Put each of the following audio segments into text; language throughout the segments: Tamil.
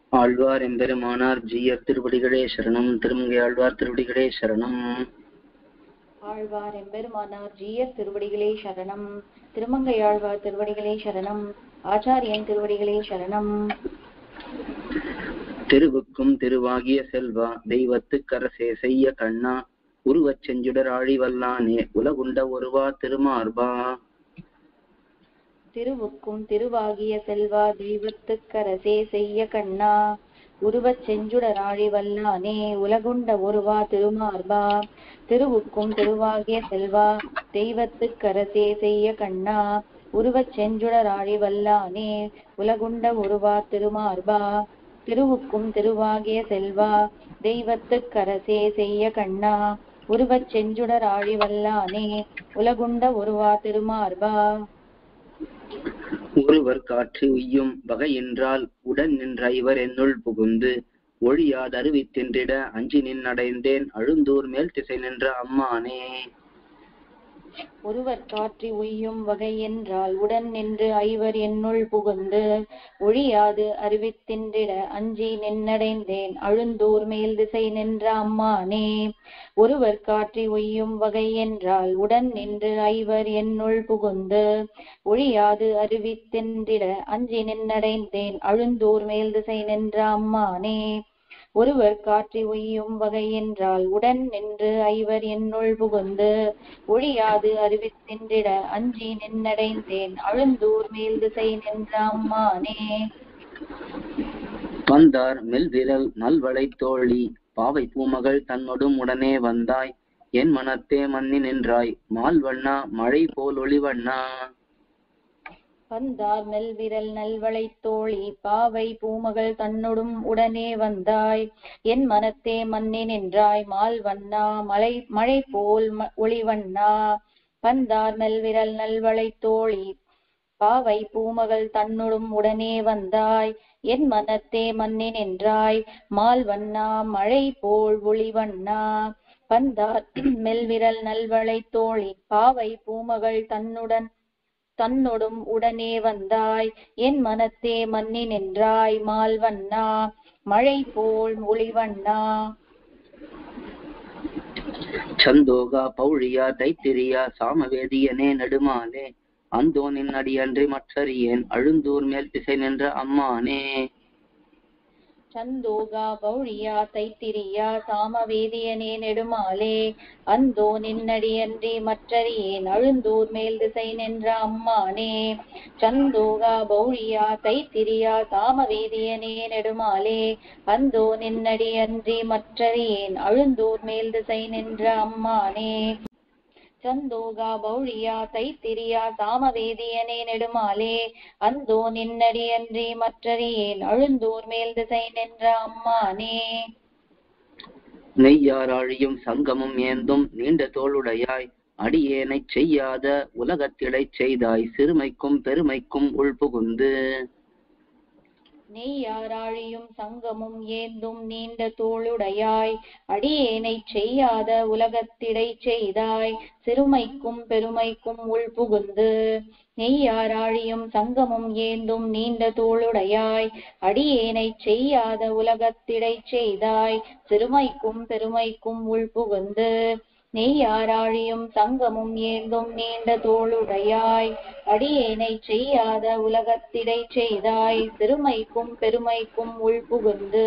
ஆழ்வார் எம்பெருமானார் ஜீயர் திருவடிகளே சரணம் திருமங்கை ஆழ்வார் திருவடிகளே சரணம் ஆழ்வார் எம்பெருமானார் ஜீயர் திருவடிகளே சரணம் திருமங்கையாழ்வார் திருவடிகளே சரணம் ஆச்சாரியன் திருவடிகளே சரணம் திருவுக்கும் திருவாகிய செல்வா தெய்வத்துக்கரசே செய்ய கண்ணா உருவச் செஞ்சுடர் ஆழிவல்லானே உலகுண்ட ஒருவா திருமார்பா திருவுக்கும் திருவாகிய செல்வா தெய்வத்துக்கரசே செய்ய கண்ணா உருவச் செஞ்சுடராழி வல்லானே உலகுண்ட ஒருவா திருமார்பா திருவுக்கும் திருவாகிய செல்வா தெய்வத்துக்கரசே செய்ய கண்ணா உருவச் செஞ்சுடராழி வல்லானே உலகுண்ட ஒருவா திருமார்பா திருவுக்கும் திருவாகிய செல்வா தெய்வத்துக்கரசே செய்ய கண்ணா உருவச் செஞ்சுடராழி வல்லானே உலகுண்ட ஒருவா திருமார்பா ஒருவர் காற்று உய்யும் வகை என்றால் உடன் நின்ற இவர் என்னுள் புகுந்து ஒழியாது அறிவித்தின்றிட அஞ்சி நின்னடைந்தேன் அழுந்தூர் மேல் திசை நின்ற அம்மானே ஒருவர் காற்றி உய்யும் வகை என்றால் உடன் நின்று ஐவர் என்னுள் புகுந்து ஒழியாது அறிவித்தின்றிட அஞ்சி நின்னடைந்தேன் அழுந்தூர் மேல் திசை நின்ற அம்மானே ஒருவர் காற்றி உய்யும் வகை என்றால் உடன் நின்று ஐவர் என்னுள் புகுந்து ஒழியாது அறிவித்தின்றிட அஞ்சி நின்னடைந்தேன் அழுந்தூர் மேல் திசை நின்ற அம்மானே ஒருவர் காற்றி உய்யும் வகை என்றால் உடன் நின்று ஐவர் என்னுள் புகுந்து ஒழியாது அறிவித்தின்றிட அஞ்சி நின்னடைந்தேன் அழுந்தூர் மேல் திசை நின்ற அம்மானே வந்தார் மெல்விரல் நல்வளை தோழி பாவை பூமகள் தன்னொடும் உடனே வந்தாய் என் மனத்தே மன்னி நின்றாய் மால்வண்ணா மழை போல் ஒளிவண்ணா வந்தார் மெல்விரல் நல்வளை தோழி பாவை பூமகள் தன்னொடும் உடனே வந்தாய் என் மனத்தே மன்னி நின்றாய் மால் வண்ணா மலை மழை போல் ம- ஒளிவண்ணா வந்தார் மெல்விரல் நல்வளை தோழி பாவை பூமகள் தன்னொடும் உடனே வந்தாய் என் மனத்தே மன்னி நின்றாய் மால் வண்ணா மழை போல் ஒளிவண்ணா வந்தார் மெல்விரல் நல்வளை தோழி பாவை பூமகள் தன்னுடன் தன்னொடும் உடனே வந்தாய் என் மனத்தே மன்னி நின்றாய் மால்வண்ணா மழை போல் ஒளிவண்ணா சந்தோகா பௌழியா தைத்திரியா சாமவேதியனே நெடுமாலே அந்தோ நின் அடியன்றி மற்றறியேன் அழுந்தூர் மேல் திசை நின்ற அம்மானே சந்தோகா பௌழியா தைத்திரியா சாமவேதியனே நெடுமாலே அந்தோ நின்னடியன்றி மற்றறியேன் அழுந்தூர் மேல் திசை நின்ற அம்மானே சந்தோகா பௌழியா தைத்திரியா சாமவேதியனே நெடுமாலே அந்தோ நின்னடியன்றி மற்றறியேன் அழுந்தூர் மேல் திசை நின்ற அம்மானே சந்தோகா பௌழியா தைத்திரியா சாமவேதியனே நெடுமாலே அந்தோ நின்னடியன்றி மற்றறியேன் அழுந்தூர் மேல் திசை நின்ற அம்மானே நெய்யாராழியும் சங்கமும் ஏந்தும் நீண்ட தோளுடையாய் அடியேனைச் செய்யாத உலகத்திடைச் செய்தாய் சிறுமைக்கும் பெருமைக்கும் உள்புகுந்து நெய்யாராழியும் சங்கமும் ஏந்தும் நீண்ட தோளுடையாய் அடியேனைச் செய்யாத உலகத்திடை செய்தாய் சிறுமைக்கும் பெருமைக்கும் உள்புகுந்து நெய்யாராழியும் சங்கமும் ஏந்தும் நீண்ட தோளுடையாய் அடியேனைச் செய்யாத உலகத்திடை செய்தாய் சிறுமைக்கும் பெருமைக்கும் உள்புகுந்து நெய்யாராழியும் சங்கமும் ஏந்தும் நீண்ட தோளுடையாய் அடியேனைச் செய்யாத உலகத்திடை செய்தாய் சிறுமைக்கும் பெருமைக்கும் உள்புகுந்து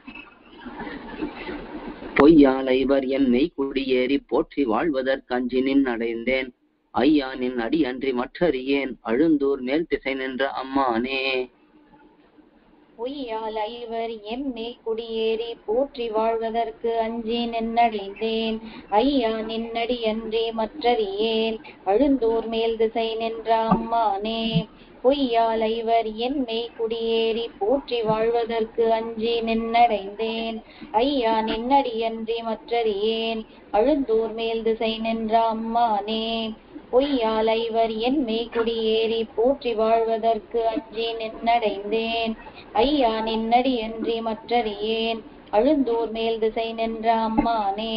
பொய்யால் ஐவர் என் மெய் குடியேறி போற்றி வாழ்வதற்கஞ்சி நின் அடைந்தேன் ஐயா நின் அடி அன்றி மற்றறியேன் அழுந்தூர் மேல் திசை நின்ற அம்மானே பொய்யால் ஐவர் எம்மே குடியேறி போற்றி வாழ்வதற்கு அஞ்சி நின்னடைந்தேன் ஐயா நின்னடி அன்றி மற்றறியேன் அழுந்தூர் மேல் திசை நின்ற அம்மானே பொய்யால் ஐவர் என்மை குடியேறி போற்றி வாழ்வதற்கு அஞ்சி நின்னடைந்தேன் ஐயா நின்னடியன்றி மற்றறியேன் அழுந்தூர் மேல் திசை நின்ற அம்மானே பொய்யால் ஐவர் என்மை குடியேறி போற்றி வாழ்வதற்கு அஞ்சி நின்னடைந்தேன் ஐயா நின்னடியன்றி மற்றறியேன் அழுந்தூர் மேல் திசை நின்ற அம்மானே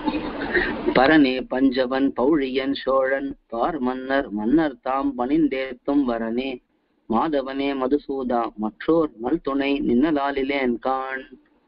பரனே பஞ்சவன் பௌழியன் சோழன் பார் மன்னர் மன்னர் தாம் பணிந்தேத்தும் வரனே மாதவனே மதுசூதா மற்றோர் நல் துணை நின்னலாலிலேன் காண்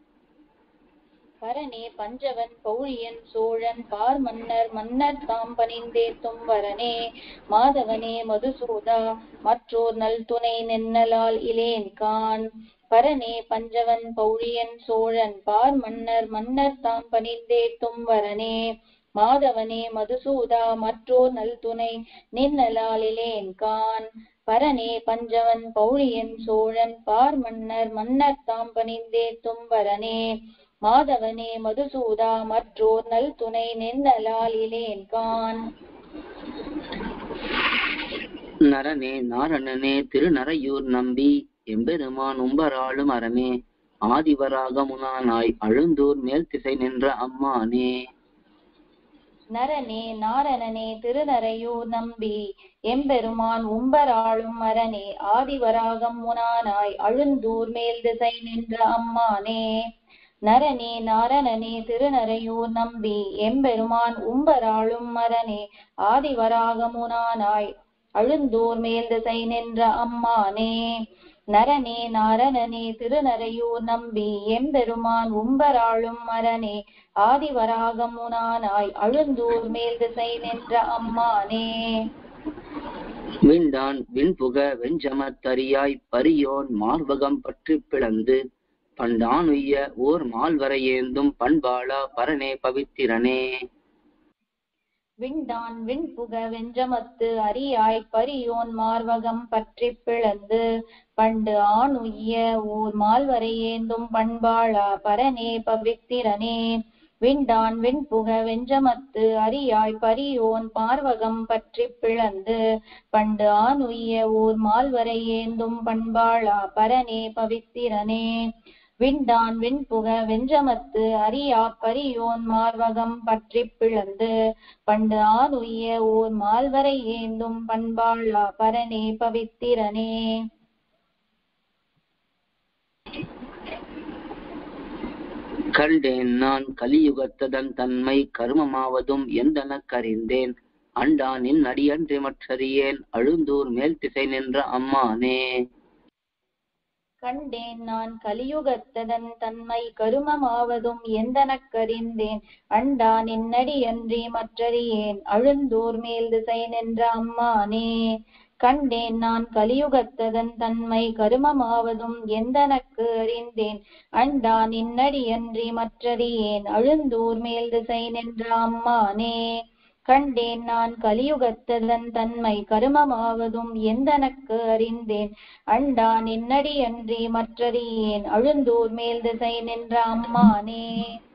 பரனே பஞ்சவன் பௌழியன் சோழன் பார் மன்னர் மன்னர் தாம் பணிந்தேத்தும் வரனே மாதவனே மதுசூதா மற்றோர் நல் துணை நின்னலால் இலேன் கான் பரனே பஞ்சவன் பௌழியன் சோழன் பார் மன்னர் மன்னர் தாம் பணிந்தேத்தும் வரனே மாதவனே மதுசூதா மற்றோர் நல் துணை நின்னலால் இலேன் கான் பரனே பஞ்சவன் பௌழியன் சோழன் பார் மன்னர் மன்னர் தாம் பணிந்தேத்தும் வரனே மாதவனே மதுசூதா மற்றோர் நல் துணை நின்னலால் இலேன் கான் நரனே நாரணனே திருநரையூர் நம்பி எம்பெருமான் உம்பராளும் அரணே ஆதிவராக முனானாய் அழுந்தூர் மேல் திசை நின்ற அம்மானே நரனே நாரணனே திருநரையூர் நம்பி எம்பெருமான் உம்பராளும் மரனே ஆதிவராகம் முனானாய் அழுந்தூர் மேல் திசை நின்ற அம்மானே நரனே நாரணனே திருநரையூர் நம்பி எம்பெருமான் உம்பராளும் மரனே ஆதிவராகமுனானாய் அழுந்தூர் மேல் திசை நின்ற அம்மானே நரனே நாரணனே திருநரையூர் நம்பி எம்பெருமான் உம்பராளும் மரனே ஆதிவராகமுனானாய் அழுந்தூர் மேல் திசை நின்ற அம்மானே விண்டான் விண்புக வெஞ்சமத்தரியாய் பரியோன் மார்பகம் பற்றி பிளந்து பண்டானுய்ய ஓர் மால்வரையேந்தும் பண்பாளா பரனே பவித்திரனே விண்டான் விண்புக வெஞ்சமத்து அரியாய் பரியோன் மார்வகம் பற்றி பிளந்து பண்டு ஆணுய்ய ஊர் மால்வரை ஏந்தும் பண்பாளா பரனே பவித்திரனே விண்டான் விண்புக வெஞ்சமத்து அரியாய் பரியோன் பார்வகம் பற்றி பிளந்து பண்டு ஆணுய்ய ஊர் மால்வரை ஏந்தும் பண்பாளா பரனே பவித்திரனே விண்டான் விண்புக வெஞ்சமத்து அரியா பரியோன் மார்வகம் பற்றி பிளந்து பண்டு ஆணுய்ய ஓர் மால்வரை ஏந்தும் பண்பாளா பரனே பவித்திரனே கண்டேன் நான் கலியுகத்ததன் தன்மை கருமமாவதும் எந்தனக் அறிந்தேன் அண்டானின் அடியன்றி மற்றறியேன் அழுந்தூர் மேல் திசை நின்ற அம்மானே கண்டேன் நான் கலியுகத்ததன் தன்மை கருமமாவதும் எந்தனக்கறிந்தேன் அண்டா நின்னடியன்றி மற்றறியேன் அழுந்தூர் மேல் திசை நின்ற அம்மானே கண்டேன் நான் கலியுகத்ததன் தன்மை கருமமாவதும் எந்தனக்கு அறிந்தேன் அண்டா நின்னடியன்றி மற்றறியேன் அழுந்தூர் மேல் திசை நின்ற அம்மானே கண்டேன் நான் கலியுகத்ததன் தன்மை கருமமாவதும் எந்தனக்கு அறிந்தேன் அண்டா நின்னடியன்றி மற்றறியேன் அழுந்தூர் மேல் திசை நின்ற அம்மானே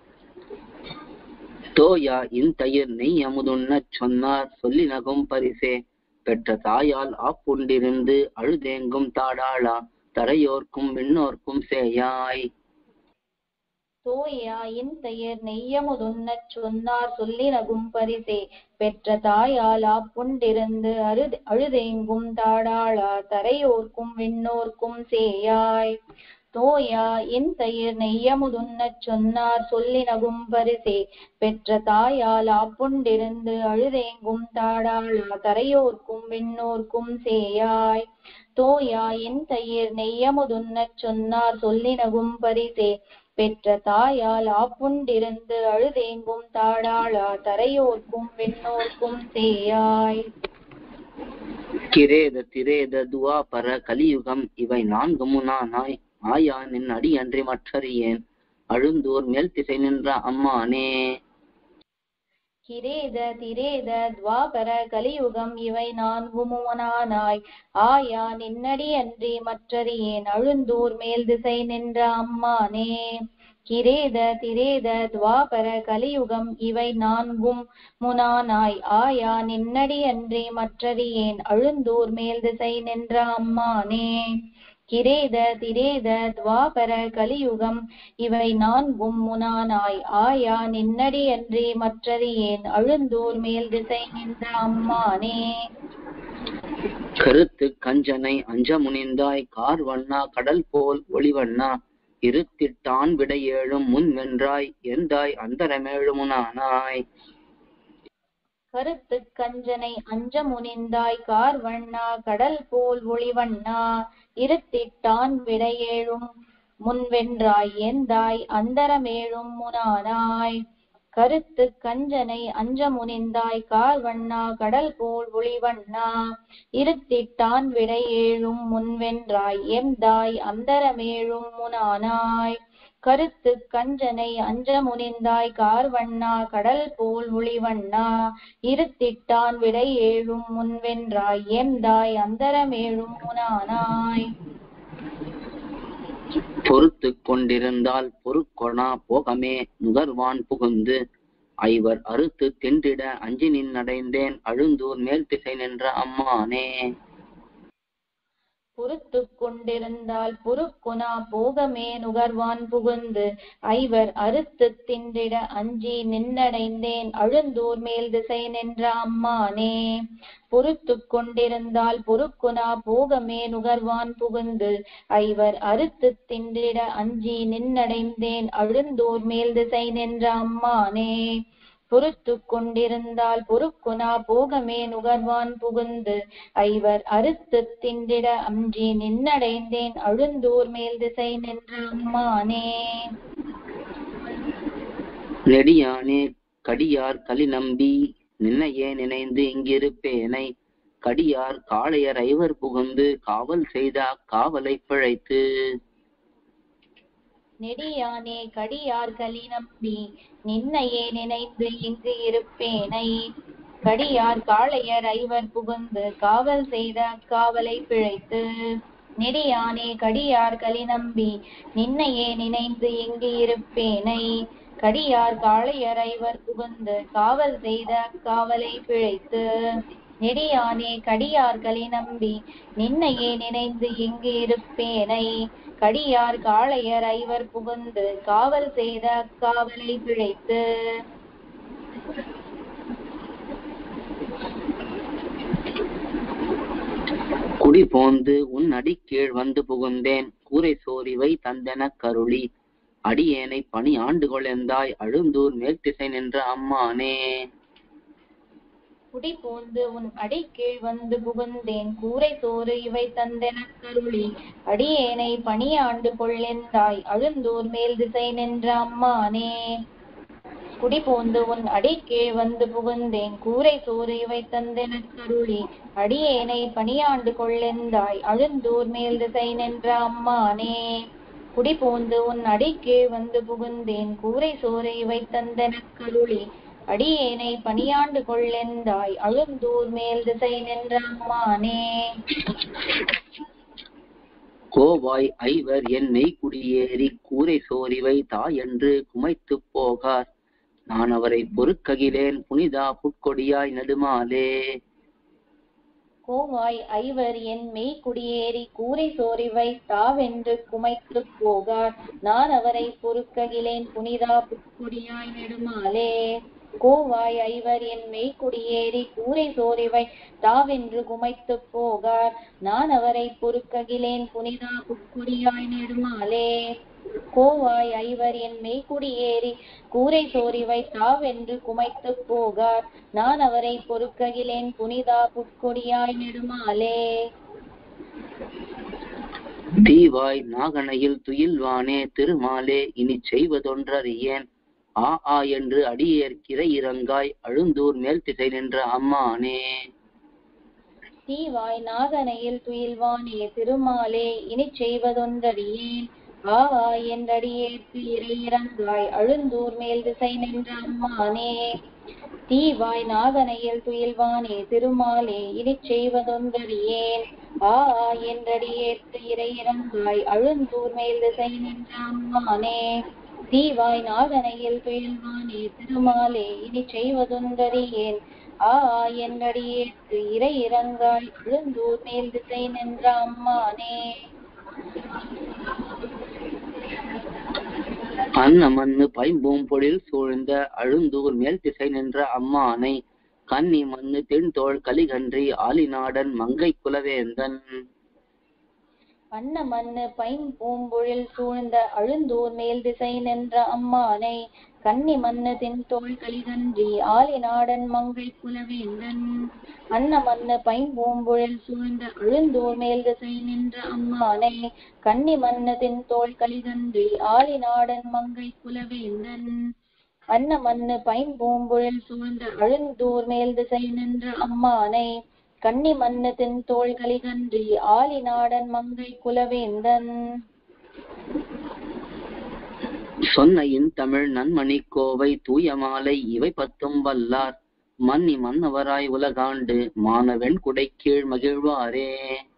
தோயா இன்தயிர் நெய் அமுதுண்ணச் சொன்னார் சொல்லி நகும் பரிசே பெற்ற தாயால் ஆப்புண்டிருந்து அழுதேங்கும் தாடாளா தரையோர்க்கும் விண்ணோர்க்கும் சேயாய் தோயா இன்தயிர் நெய்யமுதுண்ணச் சொன்னார் சொல்லி நகும் பரிசே பெற்ற தாயால் ஆப்புண்டிருந்து அழுது அழுதேங்கும் தாடாளா தரையோர்க்கும் விண்ணோர்க்கும் சேயாய் தோயா என் தயிர் நெய்யமுதுண்ணச் சொன்னார் சொல்லி நகும் பரிசே பெற்ற தாயால் ஆப்புண்டிருந்து அழுதேங்கும் தாடாளா தரையோர்க்கும் விண்ணோர்க்கும் சேயாய் தோயா என் தயிர் நெய்யமுதுண்ணச் சொன்னார் சொல்லி நகும் பரிசே பெற்ற தாயால் ஆப்புண்டிருந்து அழுதேங்கும் தாடாளா தரையோர்க்கும் விண்ணோர்க்கும் சேயாய் கிரேத திரேத துவாபர கலியுகம் இவை நான்கு முனானாய் ஆயா நின் அடி அன்றி மற்றறியேன் அழுந்தூர் மேல் திசை நின்ற அம்மானே கிரேத திரேத துவாபர கலியுகம் இவை நான்குமுனானாய் ஆயா நின்னடி அன்றி மற்றறியேன் அழுந்தூர் மேல் திசை நின்ற அம்மானே கிரேத திரேத துவாபர கலியுகம் இவை நான்கும் முனானாய் ஆயா நின்னடி அன்றி மற்றறியேன் அழுந்தூர் மேல் திசை நின்ற அம்மானே கிரேத திரேத துவாபர கலியுகம் இவை நான்கும் முனானாய் ஆயா நின்னடி அன்றி மற்றறியேன் அழுந்தூர் மேல் திசை நின்ற அம்மானே கருத்து கஞ்சனை அஞ்ச முனிந்தாய் கார் வண்ணா கடல் போல் ஒளிவண்ணா இருத்திட்டான் விடையேழும் முன் வென்றாய் எந்தாய் அந்தரமேழுமுனானாய் கருத்து கஞ்சனை அஞ்ச முனிந்தாய் கார்வண்ணா கடல் போல் ஒளிவண்ணா இருத்திட்டான் விடையேழும் முன்வென்றாய் எந்தாய் அந்தரமேழும் முனானாய் கருத்து கஞ்சனை அஞ்ச முனிந்தாய் கார்வண்ணா கடல் போல் ஒளிவண்ணா இருத்திட்டான் விடையேழும் முன்வென்றாய் எந்தாய் அந்தரமேழும் முனானாய் கருத்து கஞ்சனை அஞ்ச முனிந்தாய் கார்வண்ணா கடல் போல் ஒளிவண்ணா இருத்திட்டான் விடை ஏழும் முன்வென்றாய் எந்தாய் அந்தரமேழும் முனானாய் பொறுத்து கொண்டிருந்தால் பொறுக்கொணா போகமே நுகர்வான் புகுந்து ஐவர் அறுத்து தின்றிட அஞ்சி நின்னடைந்தேன் அழுந்தூர் மேல் திசை நின்ற அம்மானே பொறுத்து கொண்டிருந்தால் பொறுக்குனா போகமே நுகர்வான் புகுந்து ஐவர் அறுத்து தின்றிட அஞ்சி நின்னடைந்தேன் அழுந்தூர் மேல் திசை நின்ற அம்மானே பொறுத்து கொண்டிருந்தால் பொறுக்குனா போகமே நுகர்வான் புகுந்து ஐவர் அறுத்து தின்றிட அஞ்சி நின்னடைந்தேன் அழுந்தூர் மேல் திசை நின்ற அம்மானே பொறுத்து கொண்டிருந்தால் பொறுக்குனா போகமே நுகர்வான் புகுந்து ஐவர் அறுத்து திண்டிட அஞ்சி நின்னடைந்தேன் அழுந்தூர் மேல் திசை நின்ற அம்மானே நெடியானே கடியார் களி நம்பி நின்னையே நினைந்து இங்கிருப்பேனை கடியார் காளையர் ஐவர் புகுந்து காவல் செய்த காவலை பிழைத்து நெடியானே கடியார் களி நம்பி நின்னையே நினைந்து இங்கு இருப்பேனை கடியார் காளையர் ஐவர் புகுந்து காவல் செய்த காவலை பிழைத்து நெடியானே கடியார் களி நம்பி நின்னையே நினைந்து இங்கு இருப்பேனை கடியார் காளையர் ஐவர் புகுந்து காவல் செய்த காவலை பிழைத்து நெடியானே கடியார் களி நம்பி நின்னையே நினைந்து இங்கு இருப்பேனை கடியார் காளையர் ஐவர் புகுந்து காவல் செய்த காவலை பிழைத்து குடி போந்து உன் அடிக்கீழ் வந்து புகுந்தேன் கூரை சோரிவை தந்தெனக் கருளி அடியேனை பணி ஆண்டுகொள் எந்தாய் அழுந்தூர் மேல் திசை நின்ற அம்மானே குடி போந்து உன் அடிக்கீழ் வந்து புகுந்தேன் கூரை சோறு இவை தந்தெனக் கருளி அடியேனை பணியாண்டு கொள்ளெந்தாய் அழுந்தூர் மேல் திசை நின்ற அம்மானே குடி போந்து உன் அடிக்கீழ் வந்து புகுந்தேன் கூரை சோறு இவை தந்தெனக் கருளி அடியேனை பணியாண்டு கொள்ளெந்தாய் அழுந்தூர் மேல் திசை நின்ற அம்மானே குடி போந்து உன் அடிக்கீழ் வந்து புகுந்தேன் கூரை சோறு இவை தந்தெனக் கருளி அடியேனை பணியாண்டு கொள்ளெந்தாய் அழுந்தூர் மேல் திசை நின்ற அம்மானே கோவாய் ஐவர் என் மெய்க்குடியேறி கூரை சோரிவை தாயென்று குமைத்துப் போகார் நான் அவரை பொறுக்ககிலேன் புனிதா புட்கொடியாய் நெடுமாலே கோவாய் ஐவர் என் மெய் குடியேறி கூரை சோரிவை தாவென்று குமைத்துப் போகார் நான் அவரை பொறுக்ககிலேன் புனிதா புட்கொடியாய் நெடுமாலே கோவாய் ஐவர் என் மெய் குடியேறி கூரை சோரிவை தாவென்று குமைத்துப் போகார் நான் அவரை பொறுக்ககிலேன் புனிதா புட்கொடியாய் நெடுமாலே கோவாய் ஐவர் என் மெய்க்குடியேறி கூரை சோரிவை தாவென்று குமைத்துப் போகார் நான் அவரை பொறுக்ககிலேன் புனிதா புட்கொடியாய் நெடுமாலே தீவாய் நாகனையில் துயில்வானே திருமாலே இனி செய்வதொன்றறியேன் ஆ ஆ என்று அடியேற்கிற இறங்காய் அழுந்தூர் மேல் திசை நின்ற அம்மானே தீவாய் நாகனையில் துயில்வானே திருமாலே இனிச் செய்வதொன்றறியேன் ஆ ஆ என்றடியேற்கு இறை இறங்காய் அழுந்தூர் மேல் திசை நின்ற அம்மானே தீவாய் நாகனையில் துயில்வானே திருமாலே இனிச் செய்வதொன்றறியேன் ஆ ஆ என்றடியேற்கு இறை இறங்காய் அழுந்தூர் மேல் திசை நின்ற அம்மானே தீவாய் நாகனையில் துயில்வானே திருமாலே இனி செய்வதொன்றறியேன் ஆ ஆ என்றடியேற்கு இறை இறங்காய் அழுந்தூர் மேல் திசை நின்ற அம்மானே அன்னமன்னு பைம்பூம் பொழில் சூழ்ந்த அழுந்தூர் மேல் திசை நின்ற அம்மானை கன்னி மண்ணு தென்தோள் கலிகன்றி ஆலிநாடன் மங்கை குலவேந்தன் அன்ன மண்ணு பைம்பூம்பொழில் சூழ்ந்த அழுந்தூர் மேல் திசை நின்ற அம்மானை கன்னி மண்ணு தென்தோள் கலிகன்றி ஆலிநாடன் மங்கை குலவேந்தன் அன்ன மண்ணு பைம்பூம்பொழில் சூழ்ந்த அழுந்தூர் மேல் திசை நின்ற அம்மானை கன்னி மண்ணு தென்தோள் கலிகன்றி ஆலிநாடன் மங்கை குலவேந்தன் அன்ன மண்ணு பைம்பூம்பொழில் சூழ்ந்த அழுந்தூர் மேல் திசை நின்ற அம்மானை கன்னி மண்ணு தென் தோள்களி கன்றி ஆலி நாடன் மங்கை குலவேந்தன் சொன்ன இன் தமிழ் நன்மணி கோவை தூய மாலை இவை பத்தும் வல்லார் மன்னி மன்னவராய் உலகாண்டு மானவெண் குடை கீழ் மகிழ்வாரே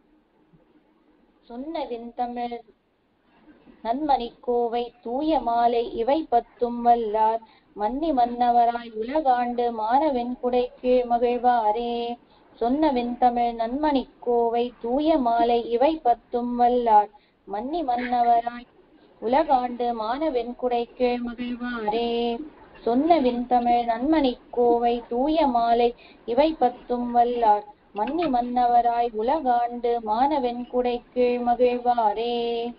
சொன்ன விண்தமிழ் நன்மணிக்கோவை தூய மாலை இவை பத்தும் வல்லார் மன்னி மன்னவராய் உலகாண்டு மானவெண் குடை கீழ் மகிழ்வாரே சொன்ன வெண்தமிழ் நன்மணிக்கோவை தூய மாலை இவை பத்தும் வல்லார் மன்னி மன்னவராய் உலகாண்டு மானவெண் குடை கீழ் மகிழ்வாரே சொன்ன விண்தமிழ் நன்மணிக்கோவை தூய மாலை இவை பத்தும் வல்லார் மன்னி மன்னவராய் உலகாண்டு மானவெண் குடை கீழ் மகிழ்வாரே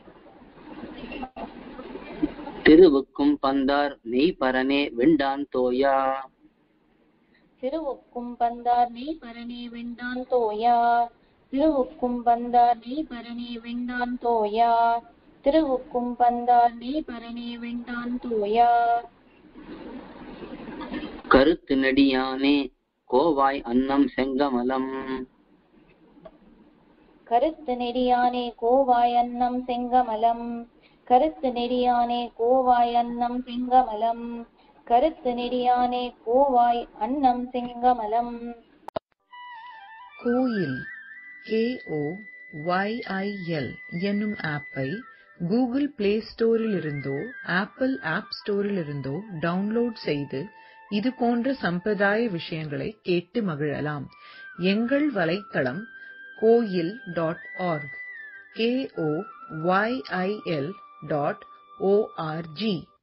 திருவுக்கும் பந்தார் நெய் பரனே வெண்டான் தோயா திருவுக்கும் பந்தார் நெய் பரணே வெண்டான் தோயா திருவுக்கும் பந்தார் நெய் பரணே வெண்டான் தோயா திருவுக்கும் பந்தார் நெய் பரணே வெண்டான் தோயா கருத்து நெடியானே கோவாய் அன்னம் செங்கமலம் கருத்து நெடியானே கோவாய் அன்னம் செங்கமலம் கருத்து நெடியானே கோவாய் அன்னம் செங்கமலம் கருத்து நெடியானே கோவாய் அன்னம் செங்கமலம் கோயில் கேஓ ஒய்ஐஎல் என்னும் ஆப்பை கூகுள் பிளே ஸ்டோரிலிருந்தோ ஆப்பிள் ஆப் ஸ்டோரிலிருந்தோ டவுன்லோட் செய்து இது போன்ற சம்பிரதாய விஷயங்களை கேட்டு மகிழலாம் எங்கள் வலைத்தளம் Koyil dot org KO YIL dot O R G